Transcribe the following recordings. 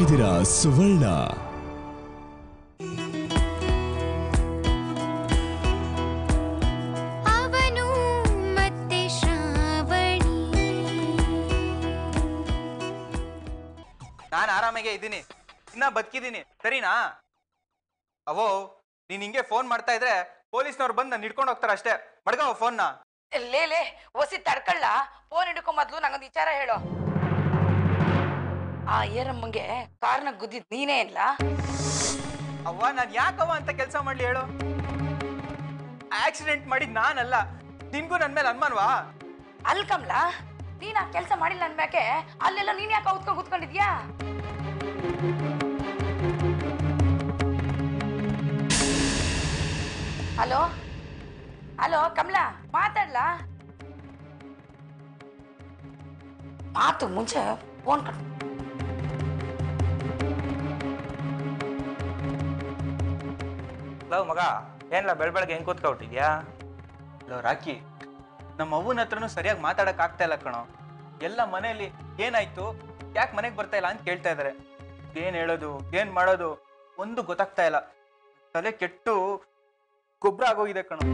ಇದ್ದೀರಾ ಸುವರ್ಣ ಅವನು ಮತ್ತೆ ಶ್ರಾವಣಿ ನಾನು ಆರಾಮಾಗೆ ಇದ್ದೀನಿ ಇನ್ನ ಬದುಕಿದ್ದೀನಿ ಸರಿನಾ ಅವೋ ನೀನ್ ಹಿಂಗೆ ಫೋನ್ ಮಾಡ್ತಾ ಇದ್ರೆ ಪೊಲೀಸ್ನವ್ರು ಬಂದು ನಾನು ಹಿಡ್ಕೊಂಡು ಹೋಗ್ತಾರ ಅಷ್ಟೇ ಮಡ್ಗವ ಫೋನ್ನ ಲೇ ಲೇ ಒಸಿ ತಡ್ಕಳ್ಳ ಫೋನ್ ಹಿಡ್ಕೊ ಮೊದ್ಲು ನಂಗೊಂದು ವಿಚಾರ ಹೇಳು ಆ ಏರಮ್ಮಂಗೆ ಕಾರ್ನ ಗುದ್ದಿದ್ ನೀನೇ ಇಲ್ಲ ಅವ್ವ ನಾನು ಯಾಕವ್ವ ಅಂತ ಕೆಲಸ ಮಾಡ್ಲಿ ಹೇಳು ಆಕ್ಸಿಡೆಂಟ್ ಮಾಡಿದ್ ನಾನಲ್ಲ ನಿನ್ಗೂ ನನ್ ಮೇಲೆ ಅನುಮಾನವಾ ಅಲ್ ಕಮ್ಲ ನೀನ್ ಆ ಕೆಲಸ ಮಾಡಿಲ್ಲ ಅನ್ಮ್ಯಾಕೆ ಅಲ್ಲೆಲ್ಲ ನೀನ್ ಯಾಕೆ ಔತ್ಕೊಂಡ್ ಕೂತ್ಕೊಂಡಿದ್ಯಾ ಹಲೋ ಹಲೋ ಕಮಲಾ ಮಾತಾಡ್ಲಾ ಮಾತು ಮುಂಚೆ ಫೋನ್ ಕಟ್ ಲವ್ ಮಗ ಏನ್ಲ ಬೆಳ್ ಬೆಳಗ್ಗೆ ಹೆಂಗ್ ಕೂತ್ಕೊಟ್ಟಿದ್ಯಾ ಲವ್ ರಾಕಿ ನಮ್ಮ ಅವ್ವನ ಹತ್ರನೂ ಸರಿಯಾಗಿ ಮಾತಾಡಕ್ ಆಗ್ತಾ ಇಲ್ಲ ಕಣೋ ಎಲ್ಲ ಮನೆಯಲ್ಲಿ ಏನಾಯ್ತು ಯಾಕೆ ಮನೆಗೆ ಬರ್ತಾ ಇಲ್ಲ ಅಂತ ಕೇಳ್ತಾ ಇದಾರೆ ಏನ್ ಹೇಳೋದು ಏನ್ ಮಾಡೋದು ಒಂದು ಗೊತ್ತಾಗ್ತಾ ಇಲ್ಲ ತಲೆ ಕೆಟ್ಟು ಗೊಬ್ಬರ ಆಗೋಗಿದೆ ಕಣೋ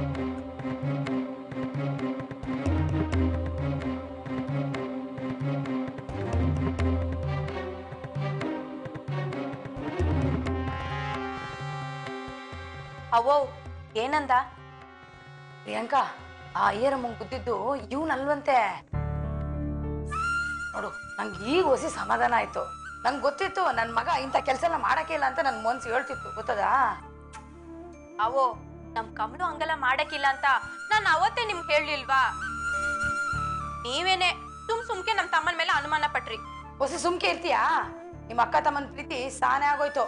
ಅವೋ ಏನಂದ ಪ್ರಿಯಾಂಕಾ ಆ ಏರಮ್ಮಂಗ್ ಗುದ್ದಿದ್ದು ಇವ್ನಲ್ವಂತೆ ನೋಡು ನಂಗೆ ಈಗ ಹೊಸಿ ಸಮಾಧಾನ ಆಯ್ತು ನಂಗೆ ಗೊತ್ತಿತ್ತು ನನ್ನ ಮಗ ಇಂಥ ಕೆಲಸ ಎಲ್ಲ ಮಾಡಕ್ಕೆ ಇಲ್ಲ ಅಂತ ನನ್ನ ಮನ್ಸು ಹೇಳ್ತಿತ್ತು ಗೊತ್ತದಾ ಅವೋ ನಮ್ ಕಮಲು ಹಂಗೆಲ್ಲ ಮಾಡಕ್ಕಿಲ್ಲ ಅಂತ ನಾನ್ ಅವತ್ತೇ ನಿಮ್ಗೆ ಹೇಳಿಲ್ವಾ ನೀವೇನೆ ಸುಮ್ ಸುಮ್ಕೆ ನಮ್ ತಮ್ಮನ ಮೇಲೆ ಅನುಮಾನ ಪಟ್ರಿ ಹೊಸಿ ಸುಮ್ಕೆ ಇರ್ತೀಯಾ ನಿಮ್ಮ ಅಕ್ಕ ತಮ್ಮನ ಪ್ರೀತಿ ಸಾನೆ ಆಗೋಯ್ತು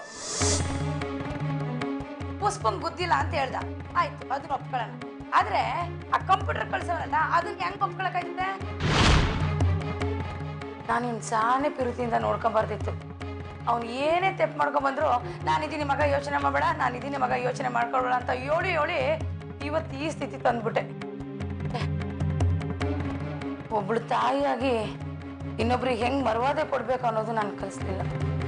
ಪುಷ್ಪಂಗ್ ಬುದ್ಧಿಲ್ಲ ಅಂತ ಹೇಳ್ದ ಆಯ್ತು ಅದನ್ನ ಒಪ್ಕೊಳ್ಳೋಣ ಆದ್ರೆ ಆ ಕಂಪ್ಯೂಟರ್ ಕಳ್ಸೋನಲ್ಲ ಅದನ್ನ ಹೆಂಗ್ ಒಪ್ಕೊಳಕಾಯ್ತದೆ ನಾನು ಇನ್ ಸಾನೆ ಪಿರುತಿಯಿಂದ ನೋಡ್ಕೊಂಬರ್ದಿತ್ತು ಅವ್ನು ಏನೇ ತೆಪ್ಪು ಮಾಡ್ಕೊಂಬಂದ್ರು ನಾನಿದ್ದೀನಿ ಮಗ ಯೋಚನೆ ಮಾಡಬೇಡ ನಾನಿದ್ದೀನಿ ಮಗ ಯೋಚನೆ ಮಾಡ್ಕೊಳ್ಬೇಡ ಅಂತ ಹೇಳಿ ಹೇಳಿ ಇವತ್ತು ಈ ಸ್ಥಿತಿ ತಂದ್ಬಿಟ್ಟೆ ಒಬ್ಳು ತಾಯಿಯಾಗಿ ಇನ್ನೊಬ್ರಿಗೆ ಹೆಂಗ್ ಮರ್ವಾದೆ ಕೊಡ್ಬೇಕು ಅನ್ನೋದು ನಾನು ಕಲಿಸ್ಲಿಲ್ಲ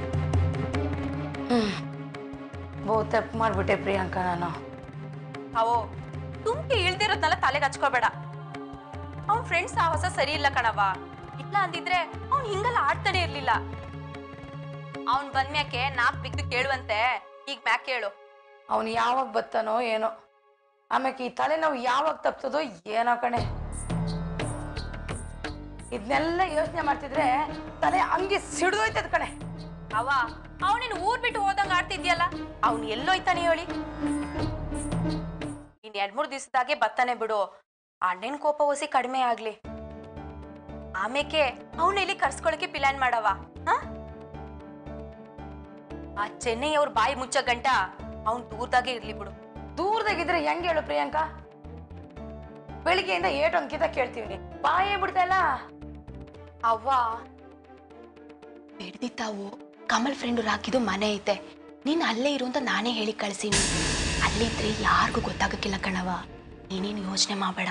ಹ್ಮ್ ಬಹು ತಪ್ಪು ಮಾಡ್ಬಿಟ್ಟೆ ಪ್ರಿಯಾಂಕಾ ನಾನು ಅವೋ ತುಮ್ಕೆ ಇಳ್ದಿರೋದ್ನೆಲ್ಲ ತಲೆಗೆ ಹಚ್ಕೋಬೇಡ ಅವ್ನ್ ಫ್ರೆಂಡ್ಸ್ ಸಾಹಸ ಸರಿ ಇಲ್ಲ ಕಣವ ಇಲ್ಲ ಅಂದಿದ್ರೆ ಅವ್ನ್ ಹಿಂಗೆಲ್ಲ ಆಡ್ತಾನೆ ಇರ್ಲಿಲ್ಲ ಅವ್ನ್ ಬಂದ್ಮ್ಯಾಕೆ ನಾಕ್ ಬಿದ್ದು ಕೇಳುವಂತೆ ಈಗ ಮ್ಯಾಕ್ ಕೇಳು ಅವನು ಯಾವಾಗ ಬತ್ತಾನೋ ಏನೋ ಆಮ್ಯಾಕೆ ಈ ತಲೆನೋವು ಯಾವಾಗ ತಪ್ತದೋ ಏನೋ ಕಣೆ ಇದನ್ನೆಲ್ಲ ಯೋಚನೆ ಮಾಡ್ತಿದ್ರೆ ತಲೆ ಹಂಗೆ ಸಿಡ್ದೋಯ್ತದ ಕಣೆ ಅವ ಅವನಿನ್ ಊರ್ ಬಿಟ್ಟು ಹೋದಂಗ ಆಡ್ತಿದ್ಯಲ್ಲ ಅವ್ನ್ ಎಲ್ಲೋಯ್ತಾನೆ ಹೇಳಿ ಇನ್ ಎರಡ್ ಮೂರ್ ದಿವಸದಾಗೆ ಬತ್ತಾನೆ ಬಿಡು ಅಣ್ಣನ್ ಕೋಪ ಹೊಸಿ ಕಡಿಮೆ ಆಗ್ಲಿ ಆಮೇಕೆ ಅವನ ಇಲ್ಲಿ ಕರ್ಸ್ಕೊಳಕ್ಕೆ ಪ್ಲಾನ್ ಮಾಡವ ಹ? ಆ ಚೆನ್ನೈ ಅವ್ರ ಬಾಯಿ ಮುಚ್ಚ ಗಂಟ ಅವ್ನ್ ದೂರದಾಗೆ ಇರ್ಲಿ ಬಿಡು ದೂರದಾಗಿದ್ರೆ ಹೆಂಗ್ ಹೇಳು ಪ್ರಿಯಾಂಕಾ ಬೆಳಿಗ್ಗೆಯಿಂದ ಏಟ್ ಒಂದ್ಕಿತ ಕೇಳ್ತೀವಿ ಬಾಯೇ ಬಿಡ್ತಲ್ಲ ಅವ್ವ ಬೆಡ್ದಿ ತಾವು ಕಮಲ್ ಫ್ರೆಂಡು ರಾಕಿದು ಮನೆ ಐತೆ ನೀನ್ ಅಲ್ಲೇ ಇರು ಅಂತ ನಾನೇ ಹೇಳಿ ಕಳ್ಸೀನಿ ಅಲ್ಲಿದ್ರೆ ಯಾರಿಗೂ ಗೊತ್ತಾಗಕ್ಕಿಲ್ಲ ಕಣವ ನೀನೇನು ಯೋಚನೆ ಮಾಡಬೇಡ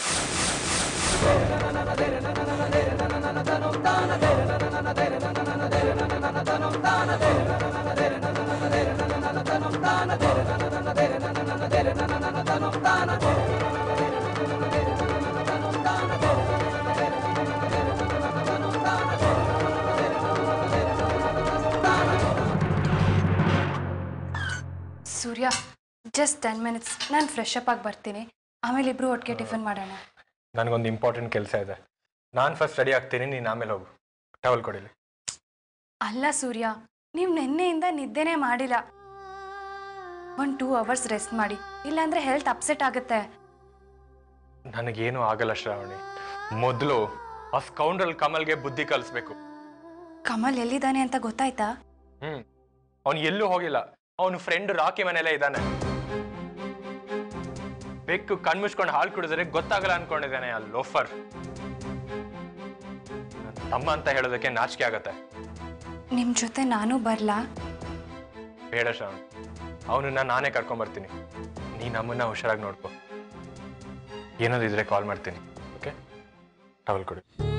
ಸೂರ್ಯ ಜಸ್ಟ್ ಟೆನ್ ಮಿನಿಟ್ಸ್ ನಾನು ಫ್ರೆಶ್ ಅಪ್ ಆಗಿ ಬರ್ತೀನಿ ಆಮೇಲೆ ಇಬ್ರು ಒಟ್ಟಿಗೆ ಟಿಫನ್ ಮಾಡೋಣ ನನಗೊಂದು ಇಂಪಾರ್ಟೆಂಟ್ ಕೆಲಸ ಇದೆ ನಾನು ಫಸ್ಟ್ ರೆಡಿ ಆಗ್ತೀನಿ ನೀನು ಆಮೇಲೆ ಹೋಗು ಟವಲ್ ಕೊಡಿಲಿ ಅಲ್ಲ ಸೂರ್ಯ ನೀವು ನಿನ್ನೆಯಿಂದ ನಿದ್ದೆನೇ ಮಾಡಿಲ್ಲ ಒಂದು ಟೂ ಅವರ್ಸ್ ರೆಸ್ಟ್ ಮಾಡಿ ಇಲ್ಲಾಂದ್ರೆ ಹೆಲ್ತ್ ಅಪ್ಸೆಟ್ ಆಗುತ್ತೆ ನನಗೇನು ಆಗಲ್ಲ ಶ್ರಾವಣಿ ಮೊದಲು ಆ ಸ್ಕೌಂಡ್ರಲ್ ಕಮಲ್ಗೆ ಬುದ್ಧಿ ಕಲಿಸ್ಬೇಕು ಕಮಲ್ ಎಲ್ಲಿದ್ದಾನೆ ಅಂತ ಗೊತ್ತಾಯ್ತಾ ಹ್ಮ್ ಅವನು ಎಲ್ಲೂ ಹೋಗಿಲ್ಲ ಅವನು ಫ್ರೆಂಡ್ ರಾಕಿ ಮನೆಯಲ್ಲೇ ಇದ್ದಾನೆ ಬೆಕ್ಕು ಕಣ್ಮುಚ್ಕೊಂಡು ಹಾಲು ಕುಡಿದ್ರೆ ಗೊತ್ತಾಗಲ್ಲ ಅನ್ಕೊಂಡಿದ್ದಾನೆ ಆ ಲೋಫರ್ ನನ್ ತಮ್ಮ ಅಂತ ಹೇಳೋದಕ್ಕೆ ನಾಚಿಕೆ ಆಗತ್ತೆ ನಿಮ್ಮ ಜೊತೆ ನಾನು ಬರಲಾ ಬೇಡ ಶ್ರಾವಣಿ ಅವನನ್ನ ನಾನೇ ಕರ್ಕೊಂಬರ್ತೀನಿ ನೀ ನಮ್ಮನ್ನ ಹುಷಾರಾಗಿ ನೋಡ್ಕೊ ಏನಾದ್ರು ಇದ್ರೆ ಕಾಲ್ ಮಾಡ್ತೀನಿ ಓಕೆ ಟವಲ್ ಕೊಡಿ